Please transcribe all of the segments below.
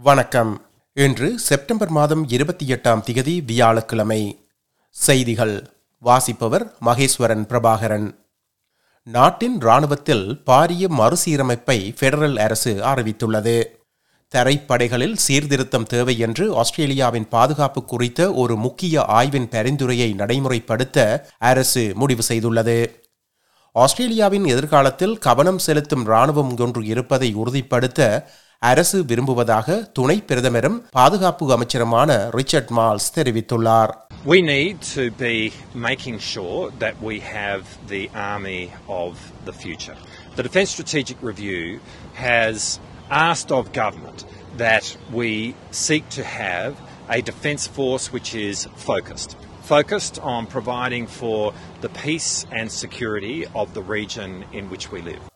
வணக்கம் இன்று செப்டம்பர் மாதம் இருபத்தி எட்டாம் திகதி வியாழக்கிழமை செய்திகள் வாசிப்பவர் மகேஸ்வரன் பிரபாகரன் நாட்டின் இராணுவத்தில் பாரிய மறுசீரமைப்பை பெடரல் அரசு அறிவித்துள்ளது தரைப்படைகளில் சீர்திருத்தம் தேவை என்று ஆஸ்திரேலியாவின் பாதுகாப்பு குறித்த ஒரு முக்கிய ஆய்வின் பரிந்துரையை நடைமுறைப்படுத்த அரசு முடிவு செய்துள்ளது ஆஸ்திரேலியாவின் எதிர்காலத்தில் கவனம் செலுத்தும் இராணுவம் ஒன்று இருப்பதை உறுதிப்படுத்த அரசு விரும்புவதாக துணை பிரதமரும் பாதுகாப்பு அமைச்சருமான ரிச்சர்ட் மால்ஸ் தெரிவித்துள்ளார் We need to be making sure that we have the army of the future. The Defence Strategic Review has asked of government that we seek to have a defence force which is focused. Focused on providing for the peace and security of the region in which we live.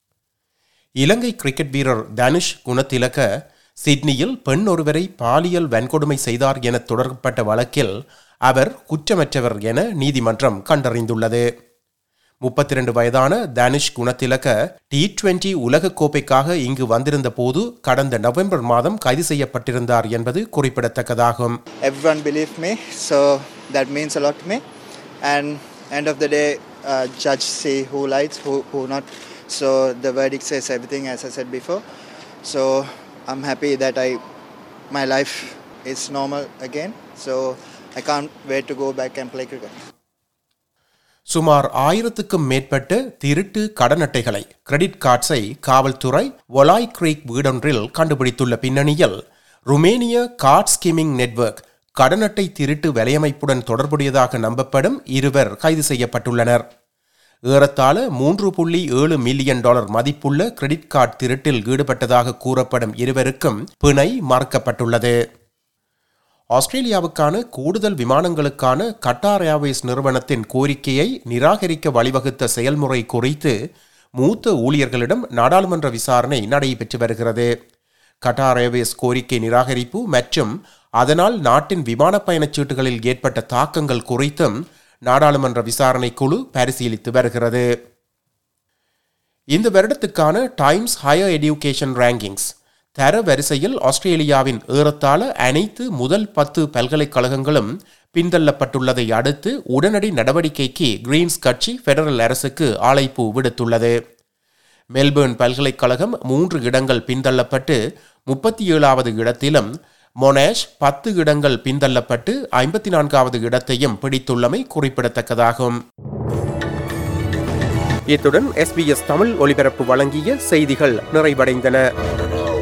Ilangai cricket வீரர் தனுஷ் குணத்திலக சிட்னியில் பெண் ஒருவரை பாலியல் வன்கொடுமை செய்தார் என தொடரப்பட்ட வழக்கில் அவர் குற்றமற்றவர் என நீதிமன்றம் கண்டறிந்துள்ளது முப்பத்தி ரெண்டு வயதான தனுஷ் குணத்திலக டி டுவெண்டி உலகக்கோப்பைக்காக இங்கு வந்திருந்த போது கடந்த நவம்பர் மாதம் கைது செய்யப்பட்டிருந்தார் என்பது குறிப்பிடத்தக்கதாகும் everyone believed me so that means a lot to me and end of the day uh, judge see who lies who, who not so the verdict says everything as i said before so i'm happy that i my life is normal again so i can't wait to go back and play cricket சுமார் ஆயிரத்துக்கும் மேற்பட்ட திருட்டு கடன் அட்டைகளை credit கார்ட்ஸை காவல்துறை ஒலாய் Greek வீடொன்றில் கண்டுபிடித்துள்ள பின்னணியில் ருமேனிய card ஸ்கிமிங் network கடன் அட்டை திருட்டு வலையமைப்புடன் தொடர்புடையதாக நம்பப்படும் இருவர் கைது செய்யப்பட்டுள்ளனர் ஏறத்தாழ மூன்று புள்ளி ஏழு மில்லியன் டாலர் மதிப்புள்ள கிரெடிட் கார்டு திருட்டில் ஈடுபட்டதாக கூறப்படும் இருவருக்கும் பிணை மறுக்கப்பட்டுள்ளது ஆஸ்திரேலியாவுக்கான கூடுதல் விமானங்களுக்கான கட்டார் ஏர்வேஸ் நிறுவனத்தின் கோரிக்கையை நிராகரிக்க வழிவகுத்த செயல்முறை குறித்து மூத்த ஊழியர்களிடம் நாடாளுமன்ற விசாரணை நடைபெற்று வருகிறது கட்டார் ஏர்வேஸ் கோரிக்கை நிராகரிப்பு மற்றும் அதனால் நாட்டின் விமான பயணச்சீட்டுகளில் ஏற்பட்ட தாக்கங்கள் குறித்தும் நாடாளுமன்ற விசாரணை குழு பரிசீலித்து வருகிறது இந்த வருடத்துக்கான டைம்ஸ் ஹையர் எடியூகேஷன் ரேங்கிங்ஸ் தர வரிசையில் ஆஸ்திரேலியாவின் ஏறத்தாழ அனைத்து முதல் பத்து பல்கலைக்கழகங்களும் பின்தள்ளப்பட்டுள்ளதை அடுத்து உடனடி நடவடிக்கைக்கு கிரீன்ஸ் கட்சி பெடரல் அரசுக்கு அழைப்பு விடுத்துள்ளது மெல்பேர்ன் பல்கலைக்கழகம் மூன்று இடங்கள் பின்தள்ளப்பட்டு முப்பத்தி ஏழாவது இடத்திலும் மொனாஷ் பத்து இடங்கள் பின்தள்ளப்பட்டு ஐம்பத்தி நான்காவது இடத்தையும் பிடித்துள்ளமை குறிப்பிடத்தக்கதாகும் இத்துடன் எஸ்பிஎஸ் தமிழ் ஒலிபரப்பு வழங்கிய செய்திகள் நிறைவடைந்தன